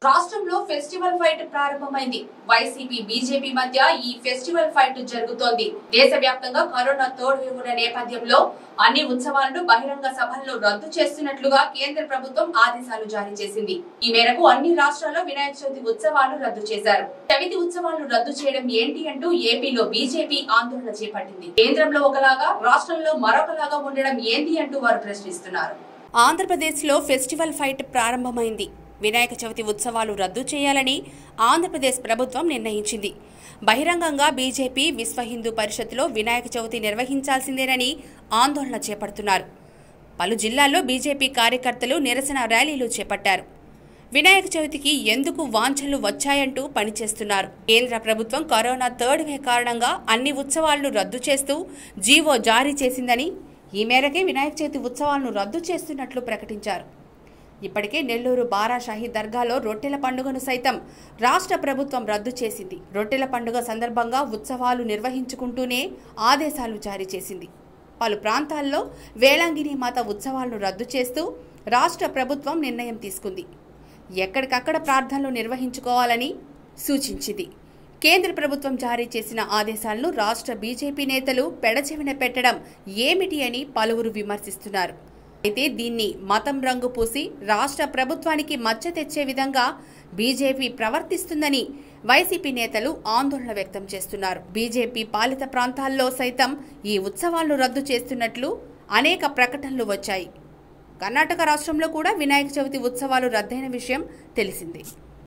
రాష్ట్రంలో festival fight ప్రారంభమైంది YCP BJP మధ్య ఈ ఫెస్టివల్ ఫైట్ జరుగుతోంది దేశవ్యాప్తంగా కరోనా తోడు ఉన్న నేపథ్యంలో అన్ని ఉత్సవాలను బహిరంగ సభల్లో రద్దు చేస్తున్నట్లుగా కేంద్ర ప్రభుత్వం ఆదేశాలు జారీ చేసింది ఈ మేరకు అన్ని రాష్ట్రాల్లో వినాయక చవితి ఉత్సవాలు రద్దు చేశారు చవితి ఉత్సవాలు రద్దు చేయడం ఏంటి అంటూ ఏపీలో బీజేపీ ఆందోళన చేపట్టింది కేంద్రంలో ఒకలాగా రాష్ట్రంలో మరొకలాగా ఉండడం ఏంటి అంటూ వారు ప్రశ్నిస్తున్నారు ఆంధ్రప్రదేశ్లో ఫెస్టివల్ ఫైట్ ప్రారంభమైంది వినాయక చవితి ఉత్సవాలు రద్దు చేయాలని ఆంధ్రప్రదేశ్ ప్రభుత్వం నిర్ణయించింది బహిరంగంగా బీజేపీ విశ్వ హిందూ పరిషత్లో వినాయక చవితి నిర్వహించాల్సిందేనని ఆందోళన చేపడుతున్నారు పలు జిల్లాల్లో బీజేపీ కార్యకర్తలు నిరసన ర్యాలీలు చేపట్టారు వినాయక చవితికి ఎందుకు వాంఛలు వచ్చాయంటూ పనిచేస్తున్నారు కేంద్ర ప్రభుత్వం కరోనా థర్డ్ వే కారణంగా అన్ని ఉత్సవాలను రద్దు చేస్తూ జీవో జారీ చేసిందని ఈ మేరకే వినాయక చవితి ఉత్సవాలను రద్దు చేస్తున్నట్లు ప్రకటించారు ఇప్పటికే నెల్లూరు బారాషాహి దర్గాలో రొట్టెల పండుగను సైతం రాష్ట్ర ప్రభుత్వం రద్దు చేసింది రొట్టెల పండుగ సందర్భంగా ఉత్సవాలు నిర్వహించుకుంటూనే ఆదేశాలు జారీ చేసింది పలు ప్రాంతాల్లో వేళాంగిని మాత ఉత్సవాలను రద్దు చేస్తూ రాష్ట్ర ప్రభుత్వం నిర్ణయం తీసుకుంది ఎక్కడికక్కడ ప్రార్థనలు నిర్వహించుకోవాలని సూచించింది కేంద్ర ప్రభుత్వం జారీ చేసిన ఆదేశాలను రాష్ట్ర బీజేపీ నేతలు పెడచెవిన పెట్టడం ఏమిటి అని పలువురు విమర్శిస్తున్నారు అయితే దీన్ని మతం రంగు పూసి రాష్ట్ర ప్రభుత్వానికి మచ్చ తెచ్చే విధంగా బీజేపీ ప్రవర్తిస్తుందని వైసీపీ నేతలు ఆందోళన వ్యక్తం చేస్తున్నారు బీజేపీ పాలిత ప్రాంతాల్లో సైతం ఈ ఉత్సవాలను రద్దు చేస్తున్నట్లు అనేక ప్రకటనలు వచ్చాయి కర్ణాటక రాష్ట్రంలో కూడా వినాయక చవితి ఉత్సవాలు రద్దయిన విషయం తెలిసిందే